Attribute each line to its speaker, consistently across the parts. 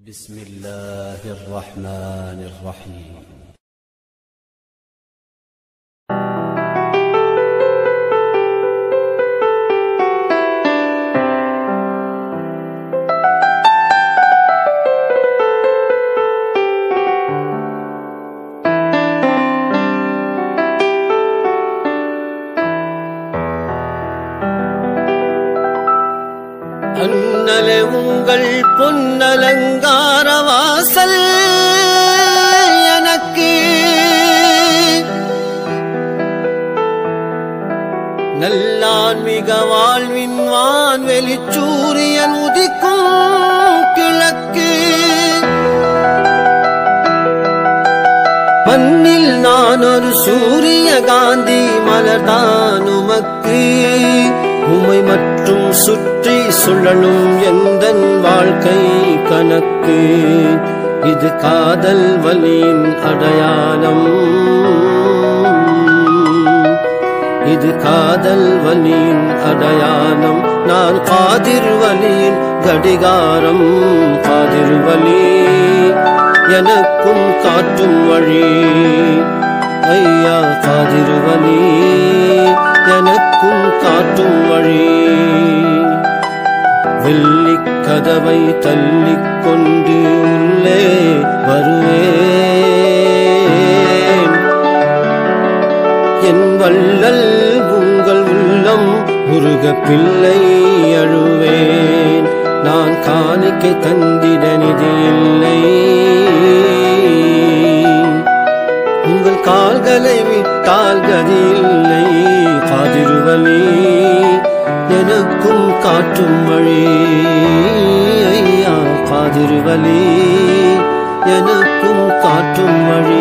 Speaker 1: بسم الله الرحمن الرحيم
Speaker 2: அண்ணலே உங்கள் பொன்னலங்கார வாசல் எனக்கு நல்லான்மிக வாழ்வின் வான்வெளி சூரியன் உதிக்கும் கிழக்கு மண்ணில் நான் ஒரு சூரிய காந்தி மலர்தான் உமக்கு உம்மை மற்றும் சுற்றி சுழலும் எந்த வாழ்க்கை கணக்கு இது காதல் வலியின் அடையாளம் இது காதல் வலியின் அடையாளம் நான் காதிர் வலியின் கடிகாரம் காதிர் வலி எனக்கும் காட்டும் வழி ஐயா காதிர் வலி எனக்கும் காட்டும் வழி வெள்ளிக் கதவை தள்ளிக் கொண்டு உள்ளே வருவேன் என் வள்ளல் உங்கள் உள்ளம் முருக பிள்ளை அழுவேன் நான் காணிக்கை தந்திட நிதி இல்லை உங்கள் கால்களை விட்டால் கதி இல்லை காதிருவலி எனக்கும் காட்டும் வழி ஐயா காதிருவலி எனக்கும் காட்டும் வழி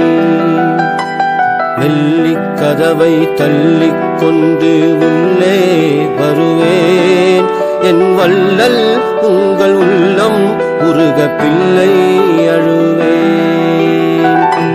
Speaker 2: வெள்ளிக் கதவை தள்ளிக் கொண்டு உள்ளே வருவேன் என் வள்ளல் உங்கள் உள்ளம் உருக பிள்ளை அழுவேன்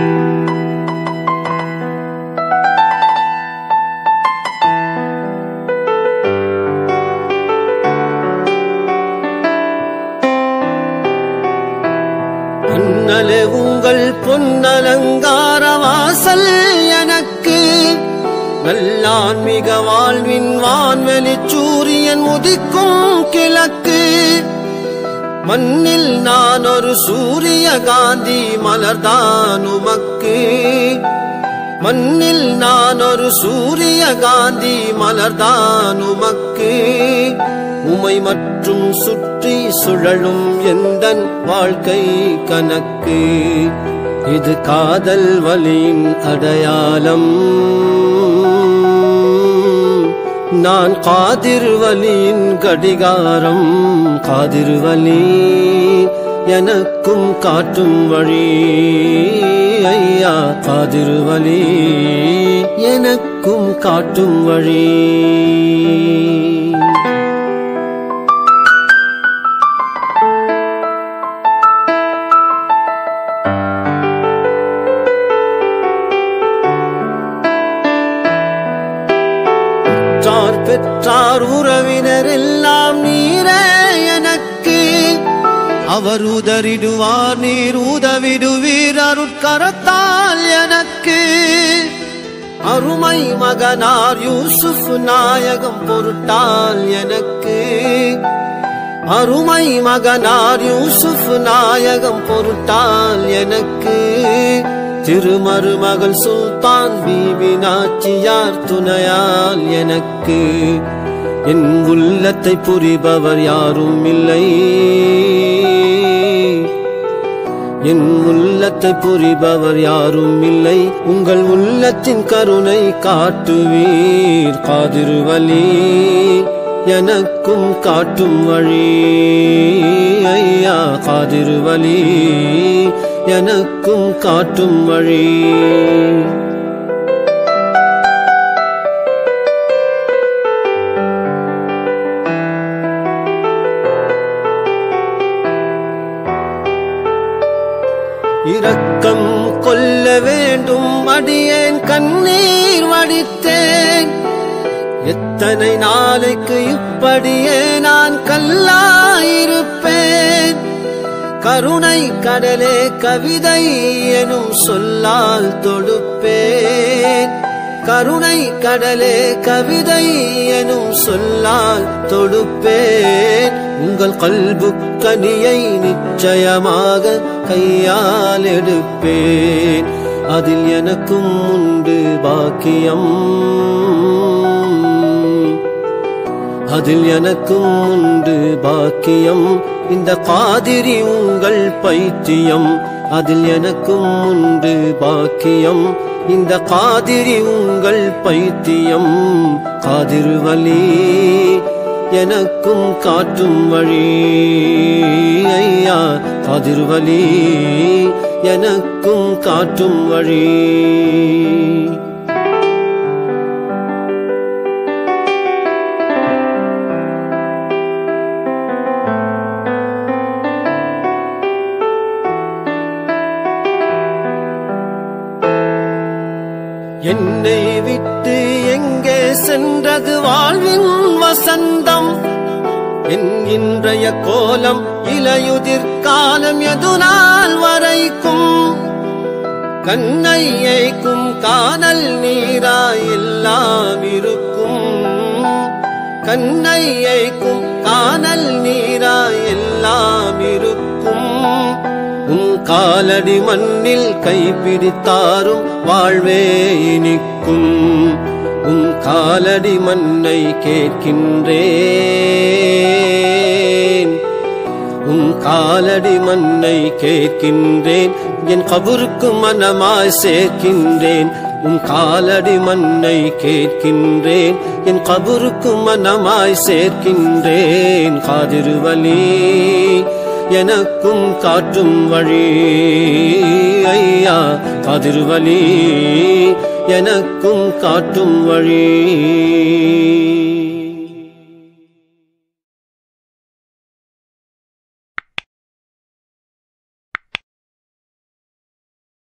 Speaker 2: அண்ணலே உங்கள் பொன்னலங்கார வாசல் எனக்கு நல்லான்மிக வாழ்வின் வான்வெளி சூரியன் உதிக்கும் கிழக்கு மண்ணில் நான் ஒரு சூரிய காந்தி மலர்தான் உமக்கு மண்ணில் நான் ஒரு சூரிய காந்தி மலர்தான் உமக்கு உமை மற்றும் சுற்றி சுழலும் எந்தன் வாழ்க்கை கணக்கு இது காதல் வலியின் அடையாளம் நான் காதிர் வலியின் கடிகாரம் காதிர் வலி எனக்கும் காட்டும் வழி ஐயா காதிர் வலி எனக்கும் காட்டும் வழி பெற்றார் பெற்றார் உறவினர் எல்லாம் நீரே எனக்கு அவர் உதறிடுவார் நீர் உதவிடுவீர் அருட்கரத்தால் எனக்கு அருமை மகனார் யூசுப் நாயகம் பொருட்டால் எனக்கு அருமை மகனார் யூசுப் நாயகம் பொருட்டால் எனக்கு திருமருமகள் சுல்தான் பீபி நாச்சியார் துணையால் எனக்கு என் உள்ளத்தை புரிபவர் யாரும் இல்லை என் உள்ளத்தை புரிபவர் யாரும் இல்லை உங்கள் உள்ளத்தின் கருணை காட்டுவீர் காதிருவலி எனக்கும் காட்டும் வழி ஐயா காதிருவலி எனக்கும் காட்டும் வழி இரக்கம் கொள்ள வேண்டும் அடியேன் கண்ணீர் வடித்தேன் எத்தனை நாளைக்கு இப்படியே நான் கல்லாயிருப்பேன் கருணை கடலே கவிதை எனும் சொல்லால் தொடுப்பேன் கருணை கடலே கவிதை எனும் சொல்லால் தொடுப்பேன் உங்கள் கல்பு கனியை நிச்சயமாக கையால் எடுப்பேன் அதில் எனக்கும் உண்டு பாக்கியம் அதில் எனக்கும் உண்டு பாக்கியம் இந்த காதிரி உங்கள் பைத்தியம் அதில் எனக்கும் உண்டு பாக்கியம் இந்த காதிரி உங்கள் பைத்தியம் காதிரு வலி எனக்கும் காட்டும் வழி ஐயா காதிரு வலி எனக்கும் காட்டும் வழி என்னை விட்டு எங்கே சென்றது வாழ்வின் வசந்தம் என் இன்றைய கோலம் இலையுதிர் காலம் எது நாள் வரைக்கும் கண்ணையைக்கும் காணல் நீராய் எல்லாம் இருக்கும் கண்ணையைக்கும் காணல் நீராய் எல்லாம் இருக்கும் உன் காலடி மண்ணில் கைப்பிடித்தாரும் வாழ்வே இனிக்கும் உன் காலடி மண்ணை கேட்கின்றேன் உன் காலடி மண்ணை கேட்கின்றேன் என் கபருக்கு மனமாய் சேர்க்கின்றேன் உன் காலடி மண்ணை கேட்கின்றேன் என் கபருக்கு மனமாய் சேர்க்கின்றேன் காதிருவலி எனக்கும் காட்டும் வழி ஐயா காதிருவலி எனக்கும் காட்டும் வழி